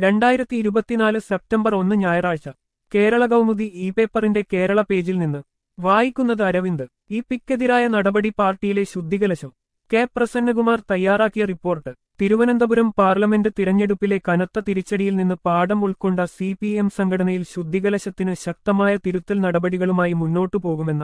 രണ്ടായിരത്തി ഇരുപത്തിനാല് സെപ്റ്റംബർ ഒന്ന് ഞായറാഴ്ച കേരള കൗമുദി ഇ പേപ്പറിന്റെ കേരള പേജിൽ നിന്ന് വായിക്കുന്നത് അരവിന്ദ് ഈ പിക്കെതിരായ നടപടി പാർട്ടിയിലെ ശുദ്ധികലശം കെ പ്രസന്നകുമാർ തയ്യാറാക്കിയ റിപ്പോർട്ട് തിരുവനന്തപുരം പാർലമെന്റ് തിരഞ്ഞെടുപ്പിലെ കനത്ത തിരിച്ചടിയിൽ നിന്ന് പാഠം ഉൾക്കൊണ്ട സി പി എം സംഘടനയിൽ ശുദ്ധികലശത്തിന് ശക്തമായ തിരുത്തൽ നടപടികളുമായി മുന്നോട്ടു പോകുമെന്ന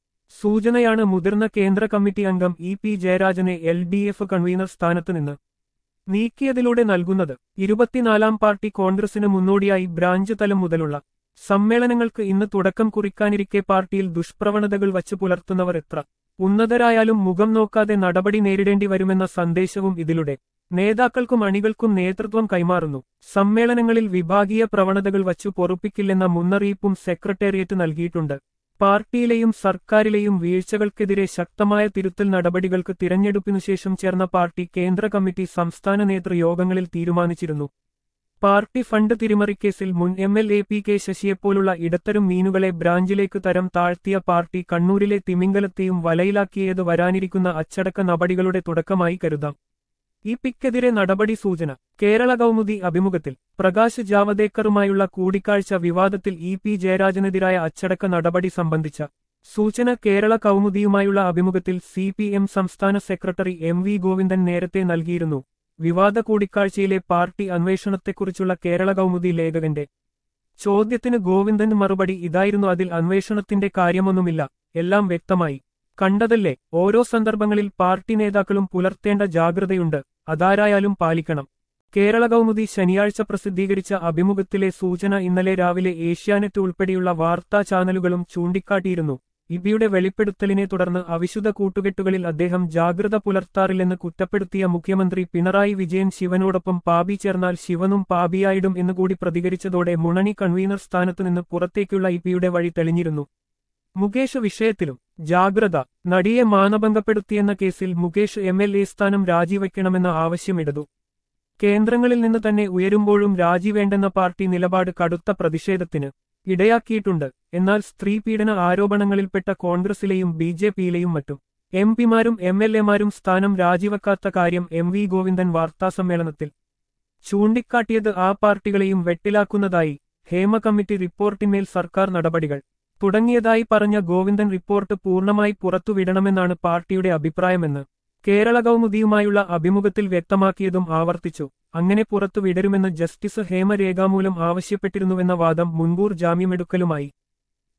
സൂചനയാണ് മുതിർന്ന കേന്ദ്ര കമ്മിറ്റി അംഗം ഇ പി ജയരാജനെ എൽ ഡി എഫ് കൺവീനർ സ്ഥാനത്ത് നിന്ന് നീക്കിയതിലൂടെ നൽകുന്നത് ഇരുപത്തിനാലാം പാർട്ടി കോൺഗ്രസിന് മുന്നോടിയായി ബ്രാഞ്ച് തലം മുതലുള്ള സമ്മേളനങ്ങൾക്ക് ഇന്ന് തുടക്കം കുറിക്കാനിരിക്കെ പാർട്ടിയിൽ ദുഷ്പ്രവണതകൾ വച്ചു പുലർത്തുന്നവർ എത്ര ഉന്നതരായാലും മുഖം നോക്കാതെ നടപടി നേരിടേണ്ടി വരുമെന്ന സന്ദേശവും ഇതിലൂടെ നേതാക്കൾക്കും അണികൾക്കും നേതൃത്വം കൈമാറുന്നു സമ്മേളനങ്ങളിൽ വിഭാഗീയ പ്രവണതകൾ വച്ചു പൊറുപ്പിക്കില്ലെന്ന മുന്നറിയിപ്പും സെക്രട്ടേറിയറ്റ് നൽകിയിട്ടുണ്ട് പാർട്ടിയിലെയും സർക്കാരിലെയും വീഴ്ചകൾക്കെതിരെ ശക്തമായ തിരുത്തൽ നടപടികൾക്ക് തിരഞ്ഞെടുപ്പിനുശേഷം ചേർന്ന പാർട്ടി കേന്ദ്ര കമ്മിറ്റി സംസ്ഥാന നേതൃയോഗങ്ങളിൽ തീരുമാനിച്ചിരുന്നു പാർട്ടി ഫണ്ട് തിരിമറിക്കേസിൽ മുൻ M L A P K ശശിയെപ്പോലുള്ള ഇടത്തരം മീനുകളെ ബ്രാഞ്ചിലേക്ക് തരം താഴ്ത്തിയ പാർട്ടി കണ്ണൂരിലെ തിമിംഗലത്തെയും വലയിലാക്കിയത് വരാനിരിക്കുന്ന അച്ചടക്ക നടപടികളുടെ തുടക്കമായി കരുതാം ഈ പിക്കെതിരെ നടപടി സൂചന കേരള കൗമുദി അഭിമുഖത്തിൽ പ്രകാശ് ജാവദേക്കറുമായുള്ള കൂടിക്കാഴ്ച വിവാദത്തിൽ ഇ പി ജയരാജനെതിരായ അച്ചടക്ക നടപടി സംബന്ധിച്ച സൂചന കേരള കൗമുദിയുമായുള്ള അഭിമുഖത്തിൽ സി പി എം സംസ്ഥാന സെക്രട്ടറി എം വി ഗോവിന്ദൻ നേരത്തെ നൽകിയിരുന്നു വിവാദ കൂടിക്കാഴ്ചയിലെ പാർട്ടി അന്വേഷണത്തെക്കുറിച്ചുള്ള കേരള കൗമുദി ലേഖകന്റെ ചോദ്യത്തിന് ഗോവിന്ദൻ മറുപടി ഇതായിരുന്നു അതിൽ അന്വേഷണത്തിന്റെ കാര്യമൊന്നുമില്ല എല്ലാം വ്യക്തമായി കണ്ടതല്ലേ ഓരോ സന്ദർഭങ്ങളിൽ പാർട്ടി നേതാക്കളും പുലർത്തേണ്ട ജാഗ്രതയുണ്ട് അതാരായാലും പാലിക്കണം കേരള കൗമുദി ശനിയാഴ്ച പ്രസിദ്ധീകരിച്ച അഭിമുഖത്തിലെ സൂചന ഇന്നലെ രാവിലെ ഏഷ്യാനെറ്റ് ഉൾപ്പെടെയുള്ള വാർത്താ ചാനലുകളും ചൂണ്ടിക്കാട്ടിയിരുന്നു ഇബിയുടെ വെളിപ്പെടുത്തലിനെ തുടർന്ന് അവിശുദ്ധ കൂട്ടുകെട്ടുകളിൽ അദ്ദേഹം ജാഗ്രത പുലർത്താറില്ലെന്ന് കുറ്റപ്പെടുത്തിയ മുഖ്യമന്ത്രി പിണറായി വിജയൻ ശിവനോടൊപ്പം പാപി ചേർന്നാൽ ശിവനും പാപിയായിടും എന്നുകൂടി പ്രതികരിച്ചതോടെ മുന്നണി കൺവീനർ സ്ഥാനത്തുനിന്ന് പുറത്തേക്കുള്ള ഇബിയുടെ വഴി തെളിഞ്ഞിരുന്നു മുകേഷ് വിഷയത്തിലും ജാഗ്രത നടിയെ മാനഭംഗപ്പെടുത്തിയെന്ന കേസിൽ മുകേഷ് എം എൽ എ സ്ഥാനം രാജിവെക്കണമെന്ന ആവശ്യമിടതു കേന്ദ്രങ്ങളിൽ നിന്ന് തന്നെ ഉയരുമ്പോഴും രാജിവേണ്ടെന്ന പാർട്ടി നിലപാട് കടുത്ത പ്രതിഷേധത്തിന് ഇടയാക്കിയിട്ടുണ്ട് എന്നാൽ സ്ത്രീ പീഡന ആരോപണങ്ങളിൽപ്പെട്ട കോൺഗ്രസിലെയും ബി ജെ പിയിലെയും മറ്റും എം പിമാരും എം എൽ എമാരും സ്ഥാനം രാജിവെക്കാത്ത കാര്യം എം വി ഗോവിന്ദൻ വാർത്താസമ്മേളനത്തിൽ ചൂണ്ടിക്കാട്ടിയത് ആ പാർട്ടികളെയും വെട്ടിലാക്കുന്നതായി ഹേമ കമ്മിറ്റി റിപ്പോർട്ടിന്മേൽ സർക്കാർ നടപടികൾ തുടങ്ങിയതായി പറഞ്ഞ ഗോവിന്ദൻ റിപ്പോർട്ട് പൂർണ്ണമായി പുറത്തുവിടണമെന്നാണ് പാർട്ടിയുടെ അഭിപ്രായമെന്ന് കേരള കൗമുദിയുമായുള്ള അഭിമുഖത്തിൽ വ്യക്തമാക്കിയതും ആവർത്തിച്ചു അങ്ങനെ പുറത്തുവിടരുമെന്ന് ജസ്റ്റിസ് ഹേമ രേഖാമൂലം ആവശ്യപ്പെട്ടിരുന്നുവെന്ന വാദം മുൻകൂർ ജാമ്യമെടുക്കലുമായി